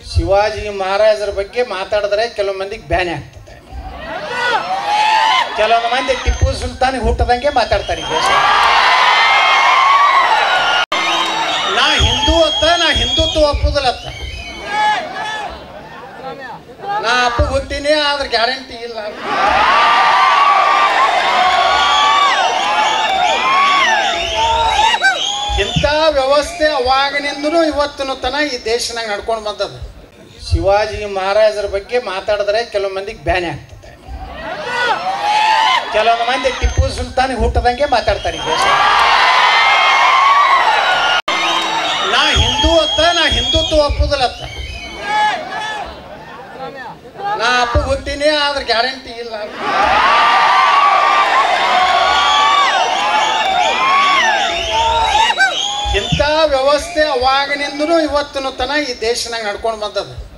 ಶಿವಾಜಿ ಮಹಾರಾಜರ ಬಗ್ಗೆ ಮಾತಾಡಿದ್ರೆ ಕೆಲವು ಮಂದಿಗೆ ಬ್ಯಾನೆ ಆಗ್ತದೆ ಕೆಲವೊಂದು ಮಂದಿ ಟಿಪ್ಪು ಸುಲ್ತಾನಿಗೆ ಹುಟ್ಟದಂಗೆ ಮಾತಾಡ್ತಾರೆ ಈ ದೇಶ ನಾ ಹಿಂದೂ ಅತ್ತ ನಾ ಹಿಂದುತ್ವ ಒಪ್ಪುದಿಲ್ಲತ್ತ ನಾ ಅಪ್ಪ ಹುಟ್ಟಿನಿ ಆದ್ರೆ ಗ್ಯಾರಂಟಿ ಇಲ್ಲ ಇಂಥ ವ್ಯವಸ್ಥೆ ಅವಾಗಿನಿಂದನೂ ಇವತ್ತಿನ ತನ ಈ ದೇಶನಾಗ ನಡ್ಕೊಂಡು ಬಂದದ ಶಿವಾಜಿ ಮಹಾರಾಜರ ಬಗ್ಗೆ ಮಾತಾಡಿದ್ರೆ ಕೆಲವು ಮಂದಿಗೆ ಬ್ಯಾನೆ ಆಗ್ತದೆ ಕೆಲವೊಂದು ಮಂದಿ ಟಿಪ್ಪು ಸುಲ್ತಾನಿಗೆ ಹುಟ್ಟದಂಗೆ ಮಾತಾಡ್ತಾರೆ ಈ ದೇಶ ನಾ ಹಿಂದೂ ಅತ್ತ ನಾ ಹಿಂದುತ್ವ ಒಪ್ಪುದಿಲ್ಲತ್ತ ನಾ ಅಪ್ಪ ಹುಟ್ಟಿನಿ ಆದ್ರೆ ಗ್ಯಾರಂಟಿ ಇಲ್ಲ ಇಂಥ ವ್ಯವಸ್ಥೆ ಅವಾಗಿನಿಂದನೂ ಇವತ್ತಿನ ತನ ಈ ದೇಶನಾಗ ನಡ್ಕೊಂಡು ಬಂದದ